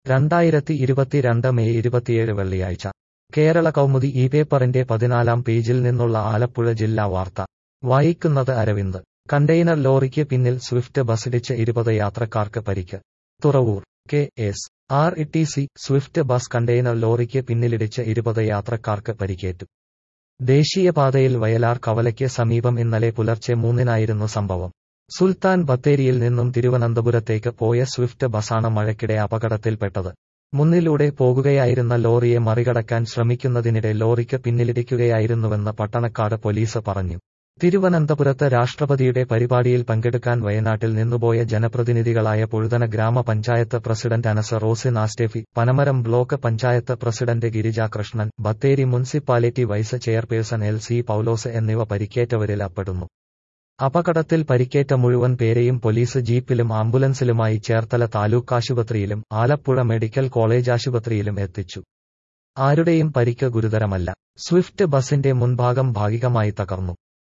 രണ്ടായിരത്തി ഇരുപത്തിരണ്ട് മെയ് ഇരുപത്തിയേഴ് വെള്ളിയാഴ്ച കേരള കൗമുദി ഈ പേപ്പറിന്റെ പതിനാലാം പേജിൽ നിന്നുള്ള ആലപ്പുഴ ജില്ലാ വാർത്ത വായിക്കുന്നത് അരവിന്ദ് കണ്ടെയ്നർ ലോറിക്ക് പിന്നിൽ സ്വിഫ്റ്റ് ബസ്സിടിച്ച് ഇരുപത് യാത്രക്കാർക്ക് പരിക്ക് Thuravoor K S R E T C swift bus container ലോറിക്ക് പിന്നിലിടിച്ച് ഇരുപത് യാത്രക്കാർക്ക് പരിക്കേറ്റു ദേശീയപാതയിൽ വയലാർ കവലയ്ക്ക് സമീപം ഇന്നലെ പുലർച്ചെ മൂന്നിനായിരുന്നു സംഭവം സുൽത്താൻ ബത്തേരിയിൽ നിന്നും തിരുവനന്തപുരത്തേക്ക് പോയ സ്വിഫ്റ്റ് ബസാണ് മഴയ്ക്കിടെ അപകടത്തിൽപ്പെട്ടത് മുന്നിലൂടെ പോകുകയായിരുന്ന ലോറിയെ മറികടക്കാൻ ശ്രമിക്കുന്നതിനിടെ ലോറിക്ക് പിന്നിലിടിക്കുകയായിരുന്നുവെന്ന് പട്ടണക്കാട് പോലീസ് പറഞ്ഞു തിരുവനന്തപുരത്ത് രാഷ്ട്രപതിയുടെ പരിപാടിയിൽ പങ്കെടുക്കാൻ വയനാട്ടിൽ നിന്നുപോയ ജനപ്രതിനിധികളായ പൊഴുതന ഗ്രാമപഞ്ചായത്ത് president Anasa Rosin Astefi Panamaram block panchayat president Girijakrishnan Bathery municipality vice chairperson L C Paulose എന്നിവ പരിക്കേറ്റവരിൽ അപ്പെടുന്നു അപകടത്തിൽ പരിക്കേറ്റ മുഴുവൻ പേരെയും പോലീസ് ജീപ്പിലും ആംബുലൻസിലുമായി ചേർത്തല താലൂക്ക് ആശുപത്രിയിലും ആലപ്പുഴ മെഡിക്കൽ കോളേജ് ആശുപത്രിയിലും എത്തിച്ചു ആരുടെയും പരിക്ക് ഗുരുതരമല്ല സ്വിഫ്റ്റ് ബസിന്റെ മുൻഭാഗം ഭാഗികമായി തകർന്നു